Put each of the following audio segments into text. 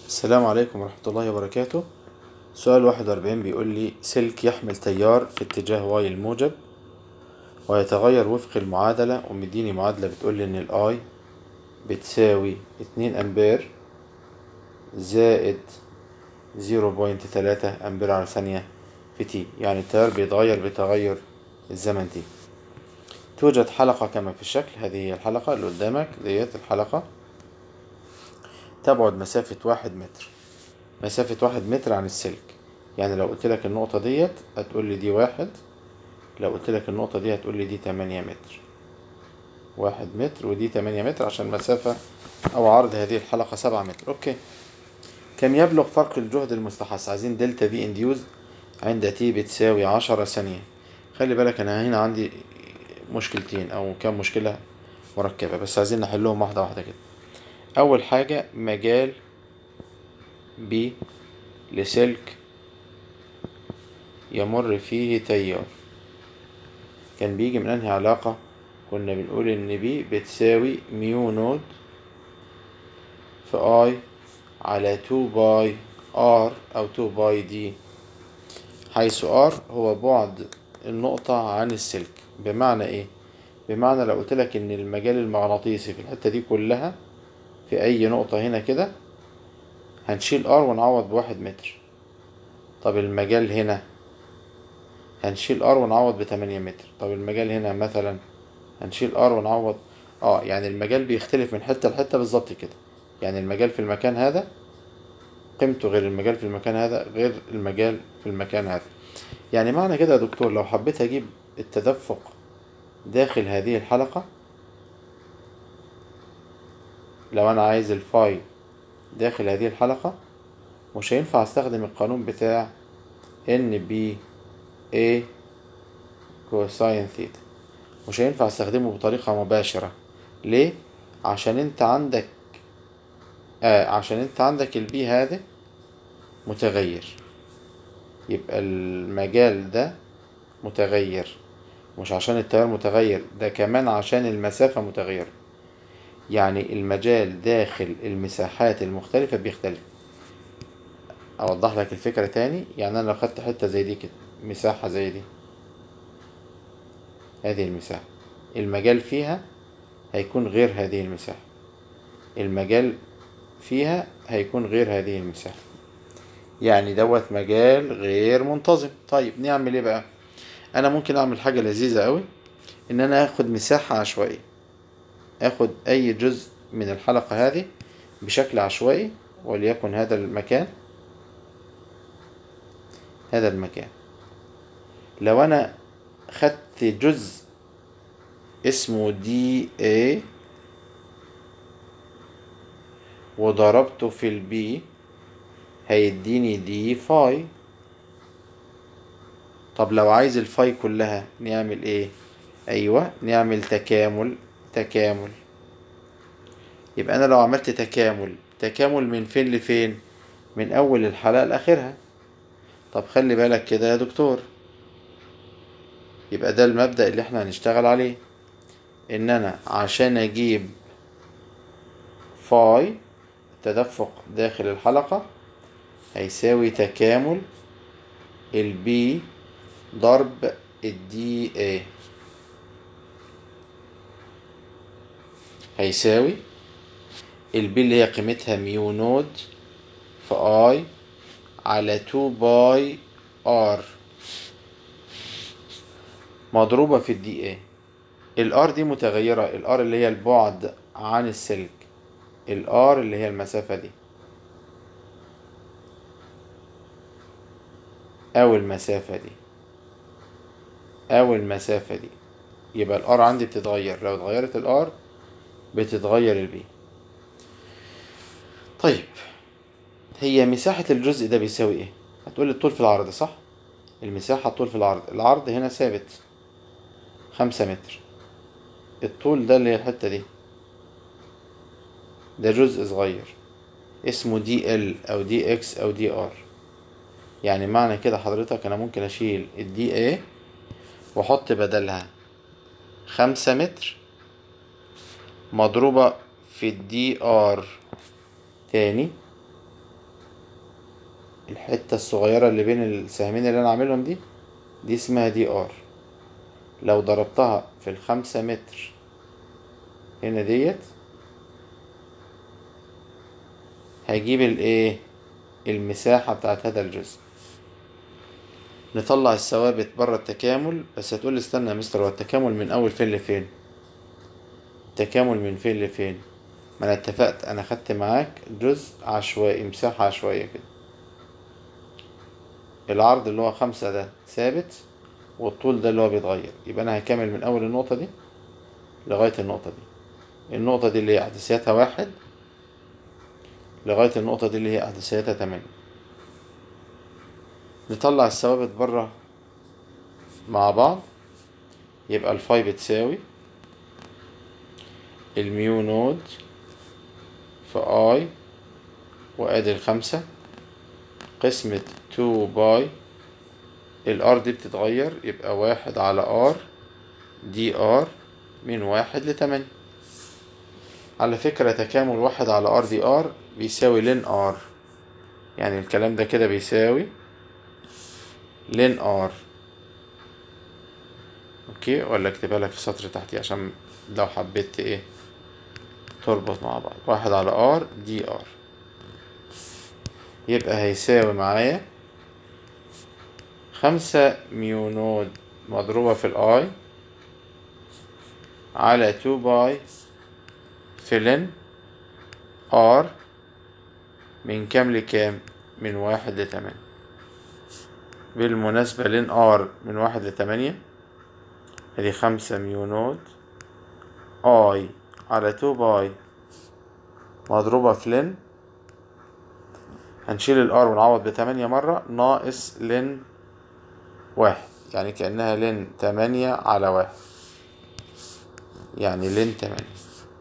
السلام عليكم ورحمة الله وبركاته سؤال واحد وأربعين بيقول لي سلك يحمل تيار في اتجاه واي الموجب ويتغير وفق المعادلة ومديني معادلة بتقول لي إن الآي بتساوي اتنين أمبير زائد زيرو بوينت تلاتة أمبير على ثانية في تي يعني التيار بيتغير بتغير الزمن تي توجد حلقة كما في الشكل هذه هي الحلقة اللي قدامك ديت الحلقة تبعد مسافة واحد متر مسافة واحد متر عن السلك يعني لو قلت لك النقطة ديت هتقول لي دي واحد لو قلت لك النقطة دي هتقول لي دي تمانية متر واحد متر ودي تمانية متر عشان مسافة أو عرض هذه الحلقة سبعة متر أوكي كم يبلغ فرق الجهد المستحث عايزين دلتا في انديوز عند تي بتساوي عشرة ثانية خلي بالك أنا هنا عندي مشكلتين أو كام مشكلة مركبة بس عايزين نحلهم واحدة واحدة كده أول حاجة مجال ب لسلك يمر فيه تيار كان بيجي من أنهي علاقة كنا بنقول إن بي بتساوي ميو نود في اي على 2 باي ار أو 2 باي دي حيث ار هو بعد النقطة عن السلك بمعنى ايه؟ بمعنى لو قلت لك ان المجال المغناطيسي في الحتة دي كلها في اي نقطة هنا كده هنشيل ار ونعوض بواحد متر طب المجال هنا هنشيل ار ونعوض بتمانية متر طب المجال هنا مثلا هنشيل ار ونعوض اه يعني المجال بيختلف من حتة لحتة بالظبط كده يعني المجال في المكان هذا قيمته غير المجال في المكان هذا غير المجال في المكان هذا يعني معنى كده يا دكتور لو حبيت اجيب التدفق داخل هذه الحلقة لو انا عايز الفاي داخل هذه الحلقة مش هينفع استخدم القانون بتاع ان بي اي كوساين ثيتا مش هينفع استخدمه بطريقة مباشرة ليه عشان انت عندك آه عشان انت عندك البي هذا متغير يبقى المجال ده متغير مش عشان التيار متغير ده كمان عشان المسافة متغيرة يعني المجال داخل المساحات المختلفة بيختلف أوضح لك الفكرة تاني يعني أنا لو خدت حتة زي دي كده مساحة زي دي هذه المساحة المجال فيها هيكون غير هذه المساحة المجال فيها هيكون غير هذه المساحة يعني دوت مجال غير منتظم طيب نعمل ايه بقى انا ممكن اعمل حاجة لذيذة قوي ان انا اخد مساحة عشوائية اخد اي جزء من الحلقة هذه بشكل عشوائي وليكن هذا المكان هذا المكان لو انا خدت جزء اسمه دي اي وضربته في البي هيديني دي فاي طب لو عايز الفاي كلها نعمل ايه ايوه نعمل تكامل تكامل يبقى انا لو عملت تكامل تكامل من فين لفين من اول الحلقة لاخرها طب خلي بالك كده يا دكتور يبقى ده المبدأ اللي احنا هنشتغل عليه ان انا عشان اجيب فاي التدفق داخل الحلقة هيساوي تكامل البي ضرب الدي اي هيساوي البي اللي هي قيمتها ميو نود في اي على 2 باي ار مضروبة في الدي اي الار دي متغيرة الار اللي هي البعد عن السلك الار اللي هي المسافة دي أو المسافة دي أو المسافة دي يبقى الار عندي بتتغير لو اتغيرت الار بتتغير البي طيب هي مساحة الجزء ده بيساوي ايه هتقولي الطول في العرض صح المساحة الطول في العرض العرض هنا ثابت خمسة متر الطول ده اللي هي الحتة دي ده جزء صغير اسمه دي ال او دي اكس او دي ار يعني معنى كده حضرتك انا ممكن اشيل الدي اي واحط بدلها خمسة متر مضروبة في الدي ار تاني الحتة الصغيرة اللي بين السهمين اللي أنا عاملهم دي دي اسمها دي ار لو ضربتها في الخمسة متر هنا ديت هجيب الايه المساحة بتاعت هذا الجزء نطلع الثوابت بره التكامل بس هتقول لي استنى يا مستر هو التكامل من اول فين لفين التكامل من فين لفين ما انا اتفقت انا خدت معاك جزء عشوائي مساحة عشوائية كده العرض اللي هو خمسة ده ثابت والطول ده اللي هو بيتغير يبقى انا هكمل من اول النقطة دي لغاية النقطة دي النقطة دي اللي هي احداثياتها واحد لغاية النقطة دي اللي هي احداثياتها تمانية نطلع الثوابت بره مع بعض يبقى الفاي بتساوي الميو نود في اي وادي الخمسة قسمة تو باي الار دي بتتغير يبقى واحد على ار دي ار من واحد لتمانية على فكرة تكامل واحد على ار دي ار بيساوي لين ار يعني الكلام ده كده بيساوي لين ار اوكي ولا اكتبها لك في سطر تحتي عشان لو حبيت ايه تربط مع بعض واحد على ار دي ار يبقى هيساوي معايا خمسة ميو نود مضروبة في الاي على تو باي في لن ار من كام لكام من واحد لتمانية بالمناسبة لين ار من واحد لتمانية ادي خمسة ميو نود اي على تو باي مضروبة في لن هنشيل الار ونعوض بتمانية مرة ناقص لن واحد يعني كأنها لن تمانية على واحد يعني لن تمانية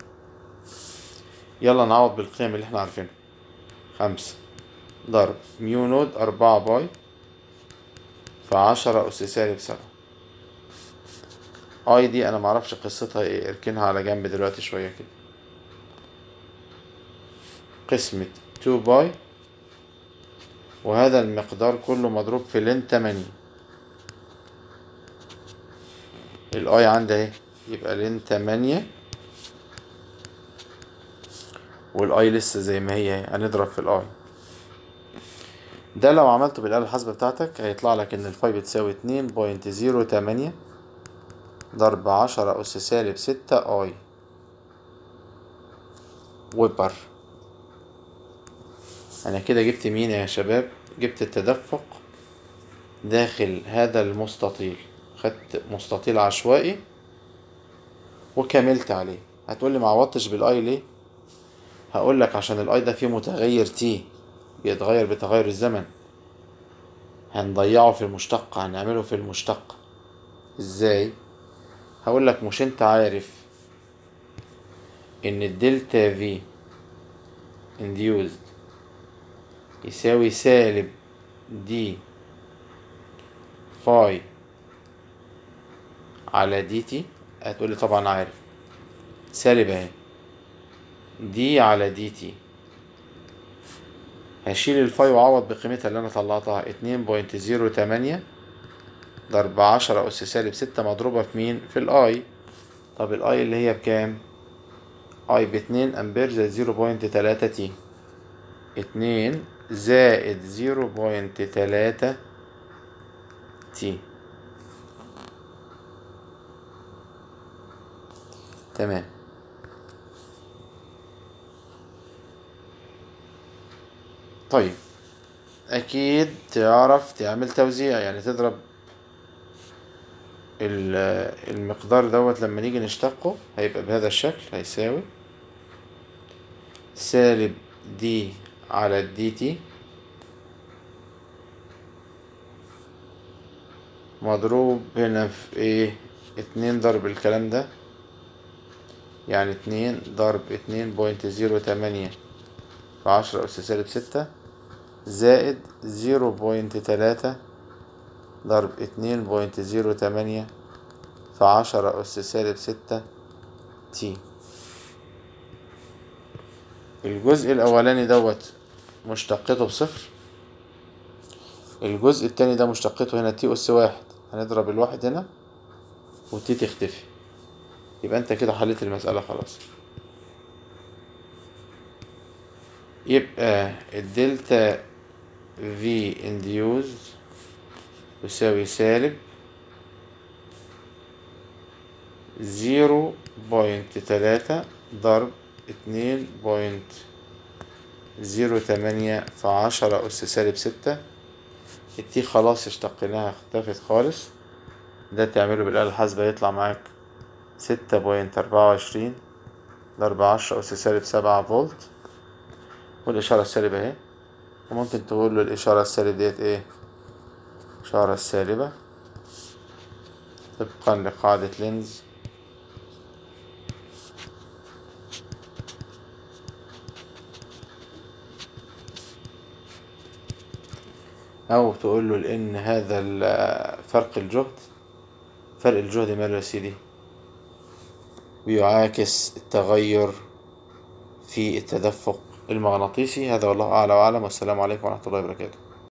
يلا نعوض بالقيم اللي احنا عارفينها خمسة ضرب ميو نود أربعة باي في عشرة أس سالب سبعة اي دي أنا معرفش قصتها ايه اركنها على جنب دلوقتي شوية كده قسمة تو باي وهذا المقدار كله مضروب في لين تمانية الاي عندي اهي يبقى لين تمانية والاي لسه زي ما هي هنضرب في الاي ده لو عملته بالآلة الحاسبة بتاعتك هيطلع لك ان الفاي بتساوي اتنين بوينت زيرو تمانية ضرب عشرة أس سالب ستة اي ويبر أنا كده جبت مين يا شباب جبت التدفق داخل هذا المستطيل خدت مستطيل عشوائي وكملت عليه هتقولي ما عوضتش بالاي ليه هقول لك عشان الاي ده فيه متغير تي بيتغير بتغير الزمن هنضيعه في المشتقة هنعمله في المشتقة ازاي هقول لك مش انت عارف ان الدلتا في induced يساوي سالب دي فاي على دي تي هتقولي طبعا عارف سالب اهي دي على دي تي هشيل الفاي وأعوض بقيمتها اللي أنا طلعتها اتنين بوينت زيرو تمانية ضرب عشرة أس سالب ستة مضروبة في مين؟ في الأي طب الأي اللي هي بكام؟ أي باتنين أمبير زائد زيرو بوينت تلاتة تي اتنين زائد زيرو بوينت تلاتة تي تمام طيب اكيد تعرف تعمل توزيع يعني تضرب ال- المقدار دوت لما نيجي نشتقه هيبقى بهذا الشكل هيساوي سالب دي على الدي تي مضروب هنا في ايه اتنين ضرب الكلام ده يعني اتنين ضرب اتنين بوينت زيرو تمانية في عشرة أس سالب ستة زائد زيرو بوينت تلاتة ضرب اتنين بوينت زيرو تمانية في عشرة أس سالب ستة تي الجزء الأولاني دوت مشتقته بصفر الجزء التاني ده مشتقته هنا تي أس واحد هنضرب الواحد هنا وتي تختفي يبقى انت كده حليت المسألة خلاص يبقى الدلتا في induced يساوي سالب زيرو بوينت تلاتة ضرب اتنين بوينت زيرو تمانية في عشرة أس سالب ستة التي خلاص اشتقناها اختفت خالص ده تعمله بالآلة الحاسبة يطلع معاك ستة بوينت أربعة وعشرين ضرب عشرة أس سالب سبعة فولت والإشارة السالبة اهي وممكن تقول له الإشارة السالبة ديت ايه الإشارة السالبة طبقا لقاعدة لينز أو تقول له لأن هذا ال- فرق الجهد فرق الجهد ماله يا سيدي بيعاكس التغير في التدفق المغناطيسي هذا والله أعلى وأعلم والسلام عليكم ورحمة الله وبركاته